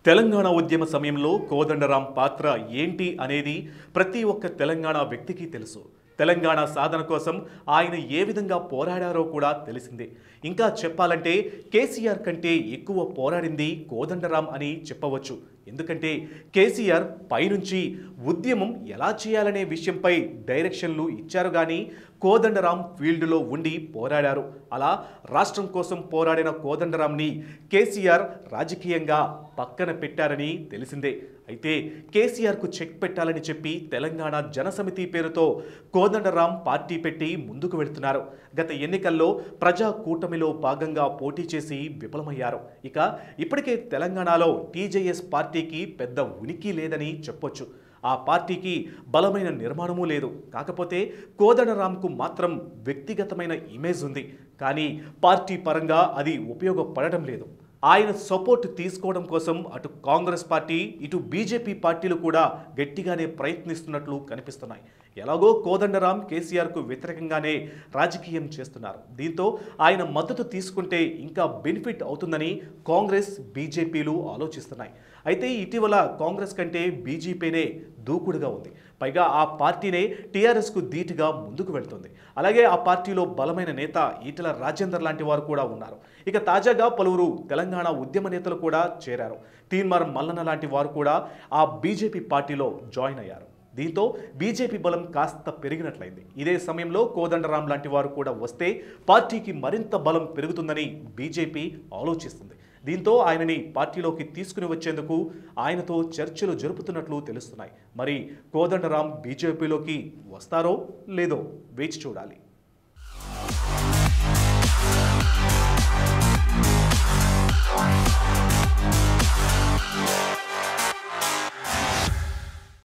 తెలంగాణ ఉద్యమ సమయంలో కోదండరాం పాత్ర ఏంటి అనేది ప్రతి ఒక్క తెలంగాణ వ్యక్తికి తెలుసు తెలంగాణ సాధన కోసం ఆయన ఏ విధంగా పోరాడారో కూడా తెలిసిందే ఇంకా చెప్పాలంటే కేసీఆర్ కంటే ఎక్కువ పోరాడింది కోదండరాం అని చెప్పవచ్చు ఎందుకంటే కేసీఆర్ పైనుంచి ఉద్యమం ఎలా చేయాలనే విషయంపై డైరెక్షన్లు ఇచ్చారు కానీ కోదండరాం ఫీల్డ్లో ఉండి పోరాడారు అలా రాష్ట్రం కోసం పోరాడిన కోదండరాంని కేసీఆర్ రాజకీయంగా పక్కన పెట్టారని తెలిసిందే అయితే కేసీఆర్కు చెక్ పెట్టాలని చెప్పి తెలంగాణ జనసమితి పేరుతో కోదండరాం పార్టీ పెట్టి ముందుకు వెళ్తున్నారు గత ఎన్నికల్లో ప్రజా కూటమిలో భాగంగా పోటీ చేసి విఫలమయ్యారు ఇక ఇప్పటికే తెలంగాణలో టీజేఎస్ పార్టీకి పెద్ద ఉనికి లేదని చెప్పొచ్చు ఆ పార్టీకి బలమైన నిర్మాణము లేదు కాకపోతే కోదండరాంకు మాత్రం వ్యక్తిగతమైన ఇమేజ్ ఉంది కానీ పార్టీ పరంగా అది ఉపయోగపడడం లేదు ఆయన సపోర్ట్ తీసుకోవడం కోసం అటు కాంగ్రెస్ పార్టీ ఇటు బీజేపీ పార్టీలు కూడా గట్టిగానే ప్రయత్నిస్తున్నట్లు కనిపిస్తున్నాయి ఎలాగో కోదండరాం కేసీఆర్కు వ్యతిరేకంగానే రాజకీయం చేస్తున్నారు దీంతో ఆయన మద్దతు తీసుకుంటే ఇంకా బెనిఫిట్ అవుతుందని కాంగ్రెస్ బీజేపీలు ఆలోచిస్తున్నాయి అయితే ఇటీవల కాంగ్రెస్ కంటే బీజేపీనే దూకుడుగా ఉంది పైగా ఆ పార్టీనే టీఆర్ఎస్కు ధీటుగా ముందుకు వెళ్తుంది అలాగే ఆ పార్టీలో బలమైన నేత ఈటల రాజేందర్ లాంటి వారు కూడా ఉన్నారు ఇక తాజాగా పలువురు తెలంగాణ ఉద్యమ నేతలు కూడా చేరారు తీన్మార్ మల్లన్న లాంటి వారు కూడా ఆ బీజేపీ పార్టీలో జాయిన్ అయ్యారు దీంతో బీజేపీ బలం కాస్త పెరిగినట్లయింది ఇదే సమయంలో కోదండరాం లాంటి వారు కూడా వస్తే పార్టీకి మరింత బలం పెరుగుతుందని బీజేపీ ఆలోచిస్తుంది దీంతో ఆయనని పార్టీలోకి తీసుకుని వచ్చేందుకు ఆయనతో చర్చలు జరుపుతున్నట్లు తెలుస్తున్నాయి మరి కోదండరాం బీజేపీలోకి వస్తారో లేదో వేచి చూడాలి